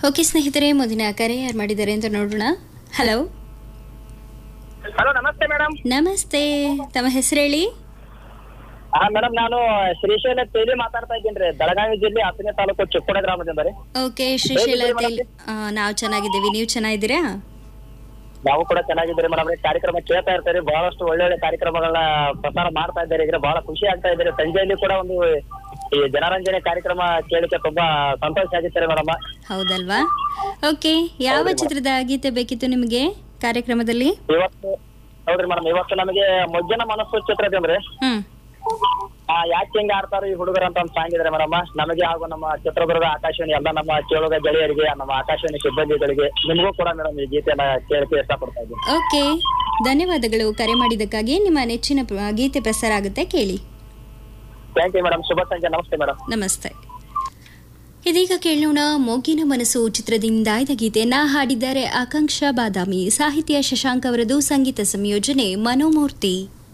okay ಸ್ನೇಹಿತರೆ ಮುಂದಿನ ಕರೆ ಯಾರು ಮಾಡಿದ್ದಾರೆ ಅಂತ ನೋಡೋಣ ಹಲೋ ಹಲೋ ನಮಸ್ತೆ ಮೇಡಮ್ ನಮಸ್ತೆ ತಮ್ಮ ಹೆಸರು ಹೇಳಿ ಹಾ ಮೇಡಮ್ ನಾನು ಶ್ರೀಶೈಲ ತೇಲಿ ಮಾತಾಡ್ತಾ ಇದ್ದೀನಿ ರೀ ಬೆಳಗಾವಿ ಜಿಲ್ಲೆ ಹತ್ತನೇ ತಾಲೂಕು ಚಿಕ್ಕೋಡ ಗ್ರಾಮದಿಂದ ರೀ ಓಕೆ ಶ್ರೀಶೈಲ ತೇಲ್ ನಾವು ಚೆನ್ನಾಗಿದ್ದೀವಿ ನೀವು ಚೆನ್ನಾಗಿದ್ದೀರಾ ನಾವು ಕೂಡ ಚೆನ್ನಾಗಿದ್ದೀರಿ ಮೇಡಮ್ ರೀ ಕಾರ್ಯಕ್ರಮ ಕೇಳ್ತಾ ಇರ್ತೀರಿ ಬಹಳಷ್ಟು ಒಳ್ಳೊಳ್ಳೆ ಕಾರ್ಯಕ್ರಮಗಳನ್ನ ಪ್ರಸಾರ ಮಾಡ್ತಾ ಇದ್ದಾರೆ ಈಗ ಬಹಳ ಖುಷಿ ಆಗ್ತಾ ಇದ್ದಾರೆ ಸಂಜೆಯಲ್ಲಿ ಕೂಡ ಒಂದು ಈ ಜನರಂಜನೆ ಕಾರ್ಯಕ್ರಮ ಕೇಳಿಕೆ ತುಂಬಾ ಸಂತೋಷ ಆಗಿದ್ದಾರೆ ಮೇಡಮ್ ಹೌದಲ್ವಾ ಓಕೆ ಯಾವ ಚಿತ್ರದ ಗೀತೆ ಬೇಕಿತ್ತು ನಿಮಗೆ ಕಾರ್ಯಕ್ರಮದಲ್ಲಿ ಇವತ್ತು ಹೌದ್ರಿ ಮೇಡಮ್ ಇವತ್ತು ನಮಗೆ ಮೊಜ್ಜನ ಮನಸ್ಸು ಚಿತ್ರದಂದ್ರೆ ಹ್ಮ್ ಆ ಯಾಕೆ ಹಿಂಗ ಆಡ್ತಾರೋ ಈ ಹುಡುಗರು ಅಂತ ಒಂದು ಸಾಂಗ್ ಇದೆ ಮೇಡಮ್ ನಮಗೆ ಹಾಗೂ ನಮ್ಮ ಚಿತ್ರದುರ್ಗ ಆಕಾಶವಾಣಿ ಎಲ್ಲ ನಮ್ಮ ಕೇಳುಗ ಗೆಳೆಯರಿಗೆ ನಮ್ಮ ಆಕಾಶವಾಣಿ ಸಿಬ್ಬಂದಿಗಳಿಗೆ ನಿಮಗೂ ಕೂಡ ಮೇಡಮ್ ಈ ಗೀತೆಯನ್ನ ಕೇಳಕ್ಕೆ ಇಷ್ಟಪಡ್ತಾ ಇದ್ದೀನಿ ಓಕೆ ಧನ್ಯವಾದಗಳು ಕರೆ ಮಾಡಿದ್ದಕ್ಕಾಗಿ ನಿಮ್ಮ ನೆಚ್ಚಿನ ಪ್ರ- ಗೀತೆ ಪ್ರಸಾರ ಆಗುತ್ತೆ ಕೇಳಿ ಥ್ಯಾಂಕ್ ಯು ಮೇಡಮ್ ಶುಭ ಸಂಜೆ ನಮಸ್ತೆ ಮೇಡಮ್ ನಮಸ್ತೆ ಇದೀಗ ಕೇಳೋಣ ಮೊಗ್ಗಿನ ಮನಸ್ಸು ಚಿತ್ರದಿಂದ ಆಯ್ದ ಗೀತೆಯನ್ನ ಹಾಡಿದ್ದಾರೆ ಆಕಾಂಕ್ಷಾ ಬಾದಾಮಿ ಸಾಹಿತ್ಯ ಶಶಾಂಕ್ ಅವರದು ಸಂಗೀತ ಸಂಯೋಜನೆ ಮನೋಮೂರ್ತಿ